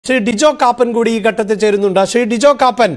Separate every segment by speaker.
Speaker 1: ശ്രീ ഡിജോ കാപ്പൻ കൂടി ഈ ഘട്ടത്തിൽ ചേരുന്നുണ്ട് ശ്രീ ഡിജോ കാപ്പൻ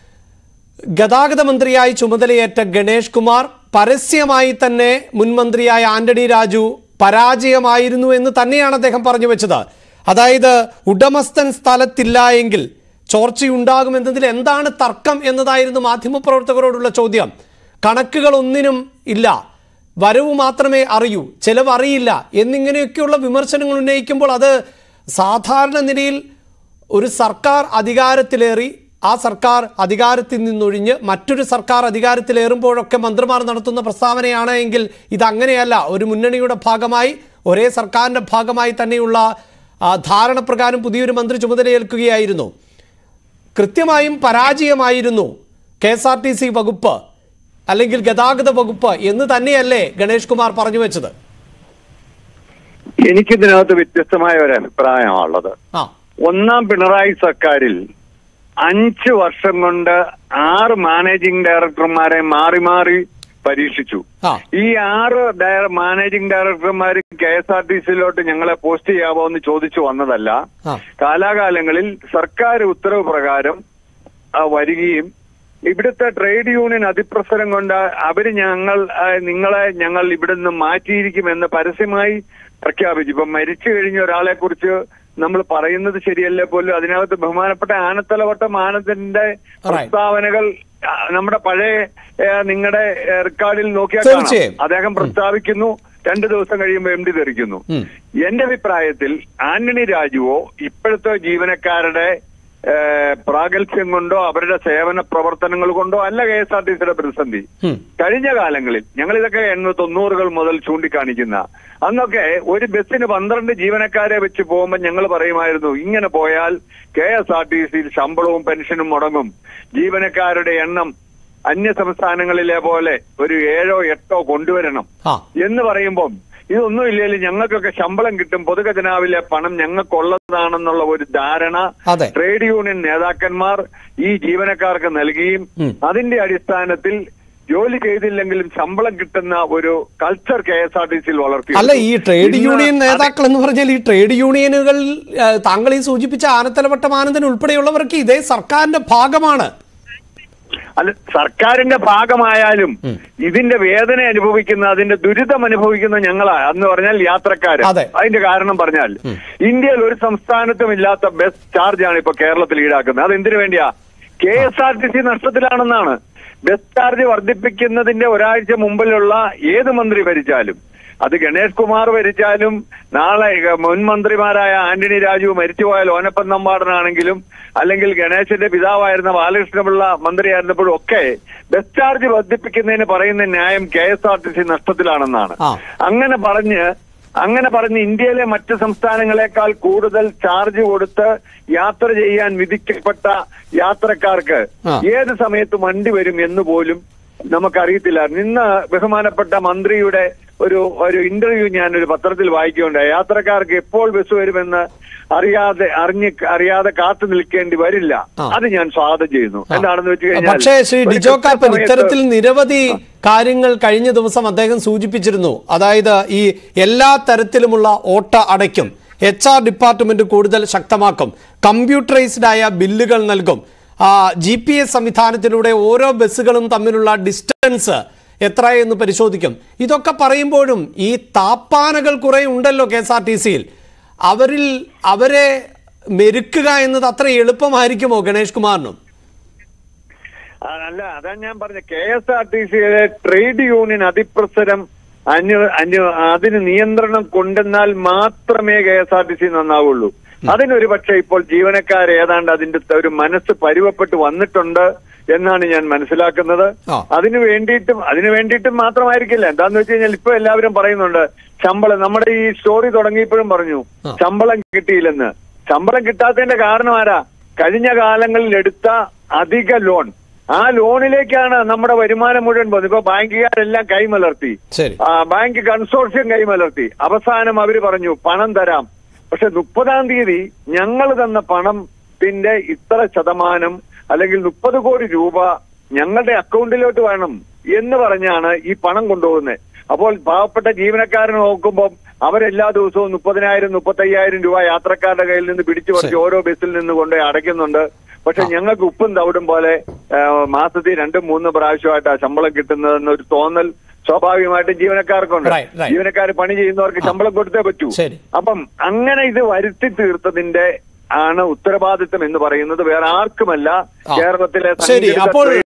Speaker 1: ഗതാഗത മന്ത്രിയായി ചുമതലയേറ്റ ഗണേഷ് കുമാർ പരസ്യമായി തന്നെ മുൻ മന്ത്രിയായ ആന്റണി രാജു പരാജയമായിരുന്നു എന്ന് തന്നെയാണ് അദ്ദേഹം പറഞ്ഞു വെച്ചത് അതായത് ഉടമസ്ഥൻ സ്ഥലത്തില്ല എങ്കിൽ ചോർച്ചയുണ്ടാകുമെന്നതിൽ എന്താണ് തർക്കം എന്നതായിരുന്നു മാധ്യമപ്രവർത്തകരോടുള്ള ചോദ്യം കണക്കുകൾ ഒന്നിനും ഇല്ല വരവ് മാത്രമേ അറിയൂ ചെലവ് അറിയില്ല എന്നിങ്ങനെയൊക്കെയുള്ള വിമർശനങ്ങൾ ഉന്നയിക്കുമ്പോൾ അത് സാധാരണ നിലയിൽ ഒരു സർക്കാർ അധികാരത്തിലേറി ആ സർക്കാർ അധികാരത്തിൽ നിന്നൊഴിഞ്ഞ് മറ്റൊരു സർക്കാർ അധികാരത്തിലേറുമ്പോഴൊക്കെ മന്ത്രിമാർ നടത്തുന്ന പ്രസ്താവനയാണ് എങ്കിൽ ഇതങ്ങനെയല്ല ഒരു മുന്നണിയുടെ ഭാഗമായി ഒരേ സർക്കാരിൻ്റെ ഭാഗമായി തന്നെയുള്ള ആ, ധാരണ പ്രകാരം പുതിയൊരു മന്ത്രി ചുമതലയേൽക്കുകയായിരുന്നു കൃത്യമായും പരാജയമായിരുന്നു K S R T C വകുപ്പ് അല്ലെങ്കിൽ ഗതാഗത വകുപ്പ് എന്ന് തന്നെയല്ലേ ഗണേഷ് കുമാർ പറഞ്ഞു വെച്ചത്
Speaker 2: എനിക്കിതിനകത്ത് വ്യത്യസ്തമായ ഒരു അഭിപ്രായമാണുള്ളത്
Speaker 1: ആ
Speaker 2: ഒന്നാം പിണറായി സർക്കാരിൽ അഞ്ച് വർഷം കൊണ്ട് ആറ് മാനേജിംഗ് ഡയറക്ടർമാരെ മാറി മാറി പരീക്ഷിച്ചു
Speaker 1: ആ.
Speaker 2: ഈ ആറ് ഡയറ- മാനേജിംഗ് ഡയറക്ടർമാർ കെ എസ് ആർ ടി സിയിലോട്ട് ഞങ്ങളെ പോസ്റ്റ് ചെയ്യാവോ എന്ന് ചോദിച്ചു വന്നതല്ല
Speaker 1: ആ.
Speaker 2: കാലാകാലങ്ങളിൽ സർക്കാർ ഉത്തരവ് പ്രകാരം ആ, വരികയും ഇവിടുത്തെ ട്രേഡ് യൂണിയൻ അതിപ്രസരം കൊണ്ട് അവര് ഞങ്ങൾ ആ, നിങ്ങളെ ഞങ്ങൾ ഇവിടുന്ന് മാറ്റിയിരിക്കുമെന്ന് പരസ്യമായി പ്രഖ്യാപിച്ചു ഇപ്പൊ മരിച്ചു കഴിഞ്ഞ ഒരാളെ കുറിച്ച് നമ്മൾ പറയുന്നത് ശരിയല്ലേ പോലും അതിനകത്ത് ബഹുമാനപ്പെട്ട ആനത്തലവട്ടം ആനന്ദന്റെ പ്രസ്താവനകൾ ആ, നമ്മുടെ പഴയ നിങ്ങളുടെ റെക്കോർഡിൽ നോക്കിയാൽ കാണാം
Speaker 1: തീർച്ചയായും.
Speaker 2: അദ്ദേഹം പ്രസ്താവിക്കുന്നു രണ്ടു ദിവസം കഴിയുമ്പോൾ എം ഡി തെറിക്കുന്നു
Speaker 1: ഉം.
Speaker 2: എന്റെ അഭിപ്രായത്തിൽ ആന്റണി രാജുവോ ഇപ്പോഴത്തെ ജീവനക്കാരുടെ ഏഹ്, പ്രാഗൽഭ്യം കൊണ്ടോ അവരുടെ സേവന പ്രവർത്തനങ്ങൾ കൊണ്ടോ അല്ല കെ എസ് ആർ ടി സിയുടെ പ്രതിസന്ധി
Speaker 1: ഉം.
Speaker 2: കഴിഞ്ഞ കാലങ്ങളിൽ ഞങ്ങൾ ഇതൊക്കെ എണ്ണ തൊണ്ണൂറുകൾ മുതൽ ചൂണ്ടിക്കാണിക്കുന്ന അന്നൊക്കെ ഒരു ബസ്സിന് പന്ത്രണ്ട് ജീവനക്കാരെ വെച്ച് പോകുമ്പോൾ ഞങ്ങൾ പറയുമായിരുന്നു ഇങ്ങനെ പോയാൽ കെ എസ് ആർ ടി സിയിൽ ശമ്പളവും പെൻഷനും മുടങ്ങും ജീവനക്കാരുടെ എണ്ണം അന്യ സംസ്ഥാനങ്ങളിലെ പോലെ ഒരു ഏഴോ എട്ടോ കൊണ്ടുവരണം
Speaker 1: ആ
Speaker 2: എന്ന് പറയുമ്പം ഇതൊന്നും ഇല്ലെങ്കിൽ ഞങ്ങൾക്കൊക്കെ ശമ്പളം കിട്ടും പൊതുഖജനാവിലെ പണം ഞങ്ങൾക്കുള്ളതാണെന്നുള്ള ഒരു ധാരണ
Speaker 1: അതെ.
Speaker 2: ട്രേഡ് യൂണിയൻ നേതാക്കന്മാർ ഈ ജീവനക്കാർക്ക് നൽകുകയും
Speaker 1: ഉം.
Speaker 2: അതിന്റെ അടിസ്ഥാനത്തിൽ ജോലി ചെയ്തില്ലെങ്കിലും ശമ്പളം കിട്ടുന്ന ഒരു culture K S R T സിയിൽ വളർത്തി
Speaker 1: അല്ല ഈ ട്രേഡ് യൂണിയൻ നേതാക്കൾ എന്ന് പറഞ്ഞാൽ ഈ ട്രേഡ് യൂണിയനുകൾ ആ, താങ്കൾ ഈ സൂചിപ്പിച്ച ആനത്തലവട്ടം ആനന്ദൻ ഉൾപ്പെടെയുള്ളവർക്ക് ഇതേ സർക്കാരിന്റെ ഭാഗമാണ്
Speaker 2: അല്ല സർക്കാരിന്റെ ഭാഗമായാലും ഇതിന്റെ വേദന അനുഭവിക്കുന്ന അതിന്റെ ദുരിതം അനുഭവിക്കുന്ന ഞങ്ങളാ എന്ന് പറഞ്ഞാൽ യാത്രക്കാര്
Speaker 1: അതെ.
Speaker 2: അതിന്റെ കാരണം പറഞ്ഞാൽ ഇന്ത്യയിൽ ഒരു സംസ്ഥാനത്തും ഇല്ലാത്ത ബസ് ചാർജ് ആണ് ഇപ്പൊ കേരളത്തിൽ ഈടാക്കുന്നത് അത് എന്തിനു വേണ്ടിയാ K S R T C നഷ്ടത്തിലാണെന്നാണ് ബസ് ചാർജ് വർദ്ധിപ്പിക്കുന്നതിന്റെ ഒരാഴ്ച മുമ്പിലുള്ള ഏത് മന്ത്രി ഭരിച്ചാലും അത് ഗണേഷ് കുമാർ ഭരിച്ചാലും നാളെ മുൻ മന്ത്രിമാരായ ആന്റണി രാജു മരിച്ചുപോയ ലോനപ്പൻ നമ്പാടനാണെങ്കിലും അല്ലെങ്കിൽ ഗണേശന്റെ പിതാവായിരുന്ന ബാലകൃഷ്ണപിള്ള മന്ത്രിയായിരുന്നപ്പോഴും ഒക്കെ ബസ് ചാർജ് വർദ്ധിപ്പിക്കുന്നതിന് പറയുന്ന ന്യായം K S R T C നഷ്ടത്തിലാണെന്നാണ്
Speaker 1: ആ.
Speaker 2: അങ്ങനെ പറഞ്ഞ് അങ്ങനെ പറഞ്ഞ് ഇന്ത്യയിലെ മറ്റ് സംസ്ഥാനങ്ങളെക്കാൾ കൂടുതൽ ചാർജ് കൊടുത്ത് യാത്ര ചെയ്യാൻ വിധിക്കപ്പെട്ട യാത്രക്കാർക്ക്
Speaker 1: ആ.
Speaker 2: ഏത് സമയത്ത് വണ്ടി വരും എന്ന് പോലും നമുക്കറിയത്തില്ല ഇന്ന് ബഹുമാനപ്പെട്ട മന്ത്രിയുടെ ഒരു ഒരു ഇന്റർവ്യൂ ഞാൻ ഒരു പത്രത്തിൽ വായിക്കുകയുണ്ടായി യാത്രക്കാർക്ക് എപ്പോൾ ബസ് വരുമെന്ന് അറിയാതെ അറിഞ്ഞ് അറിയാതെ കാത്തു നിൽക്കേണ്ടി വരില്ല
Speaker 1: ആ.
Speaker 2: അത് ഞാൻ സ്വാഗതം ചെയ്യുന്നു എന്താണെന്ന് വെച്ച് കഴിഞ്ഞാൽ
Speaker 1: പക്ഷേ ശ്രീ
Speaker 2: ഒരു
Speaker 1: ഡിജോ കാപ്പൻ
Speaker 2: കൃത്യസമയത്ത്
Speaker 1: ഇത്തരത്തിൽ നിരവധി കാര്യങ്ങൾ കഴിഞ്ഞ ദിവസം അദ്ദേഹം സൂചിപ്പിച്ചിരുന്നു അതായത് ഈ എല്ലാ തരത്തിലുമുള്ള ഓട്ട അടയ്ക്കും എച്ച് ആർ ഡിപ്പാർട്ട്മെന്റ് കൂടുതൽ ശക്തമാക്കും കമ്പ്യൂട്ടറൈസ്ഡ് ആയ ബില്ലുകൾ നൽകും ജി പി എസ് സംവിധാനത്തിലൂടെ ഓരോ ബസ്സുകളും തമ്മിലുള്ള ഡിസ്റ്റൻസ് എത്ര എന്ന് പരിശോധിക്കും ഇതൊക്കെ പറയുമ്പോഴും ഈ താപ്പാനകൾ കുറെ ഉണ്ടല്ലോ കെ എസ് ആർ ടി സിയിൽ അവരിൽ അവരെ മെരുക്കുക എന്നത് അത്ര എളുപ്പമായിരിക്കുമോ ഗണേഷ് കുമാറിനും
Speaker 2: ആ, അല്ല അതാ ഞാൻ പറഞ്ഞ കെ എസ് ആർ ടി സിയിലെ ട്രേഡ് യൂണിയൻ അതിപ്രസരം അനു അനു അതിന് നിയന്ത്രണം കൊണ്ടുവന്നാൽ മാത്രമേ K S R T C നന്നാവുള്ളൂ അതിനൊരു പക്ഷേ ഇപ്പോൾ ജീവനക്കാർ ഏതാണ്ട് അതിന്റെ ഒരു മനസ്സ് പരുവപ്പെട്ട് വന്നിട്ടുണ്ട് എന്നാണ് ഞാൻ മനസ്സിലാക്കുന്നത്
Speaker 1: ആ.
Speaker 2: അതിനു വേണ്ടിയിട്ടും അതിനു വേണ്ടിയിട്ടും മാത്രമായിരിക്കില്ല എന്താന്ന് വെച്ച് കഴിഞ്ഞാൽ ഇപ്പൊ എല്ലാവരും പറയുന്നുണ്ട് ശമ്പളം നമ്മുടെ ഈ സ്റ്റോറി തുടങ്ങിയപ്പോഴും പറഞ്ഞു
Speaker 1: ആ.
Speaker 2: ശമ്പളം കിട്ടിയില്ലെന്ന് ശമ്പളം കിട്ടാത്തതിന്റെ കാരണം ആരാ കഴിഞ്ഞ കാലങ്ങളിൽ എടുത്ത അധിക ലോൺ ആ ലോണിലേക്കാണ് നമ്മുടെ വരുമാനം മുഴുവൻ പോകുന്നത് ഇപ്പൊ ബാങ്കുകാരെല്ലാം കൈമലർത്തി
Speaker 1: ശരി
Speaker 2: ആ, ബാങ്ക് കൺസോർഷ്യം കൈമലർത്തി അവസാനം അവര് പറഞ്ഞു പണം തരാം പക്ഷെ മുപ്പതാം തീയതി ഞങ്ങൾ തന്ന പണത്തിന്റെ ഇത്ര ശതമാനം അല്ലെങ്കിൽ മുപ്പത് കോടി രൂപ ഞങ്ങളുടെ അക്കൗണ്ടിലോട്ട് വേണം എന്ന് പറഞ്ഞാണ് ഈ പണം കൊണ്ടുപോകുന്നത് അപ്പോൾ പാവപ്പെട്ട ജീവനക്കാരനെ നോക്കുമ്പോൾ അവരെല്ലാ ദിവസവും മുപ്പതിനായിരം മുപ്പത്തയ്യായിരം രൂപ യാത്രക്കാരുടെ കയ്യിൽ നിന്ന് പിടിച്ചു പറിച്ച് ഓരോ ബസ്സിൽ നിന്ന് കൊണ്ട് അടയ്ക്കുന്നുണ്ട് പക്ഷെ ഞങ്ങൾക്ക് ഉപ്പും തവിടും പോലെ ആ, മാസത്തിൽ രണ്ടും മൂന്നും പ്രാവശ്യമായിട്ടാ ശമ്പളം കിട്ടുന്നതെന്നൊരു തോന്നൽ സ്വാഭാവികമായിട്ടും ജീവനക്കാർക്കുണ്ട്
Speaker 1: Right, right.
Speaker 2: ജീവനക്കാർ പണി ചെയ്യുന്നവർക്ക് ശമ്പളം കൊടുത്തേ പറ്റൂ
Speaker 1: ശരി.
Speaker 2: അപ്പം അങ്ങനെ ഇത് വരുത്തി തീർത്തതിന്റെ ആണ് ഉത്തരവാദിത്തം എന്ന് പറയുന്നത് വേറെ ആർക്കുമല്ല
Speaker 1: ആ.
Speaker 2: കേരളത്തിലെ
Speaker 1: ശരി
Speaker 2: സംഘടിത
Speaker 1: അപ്പോൾ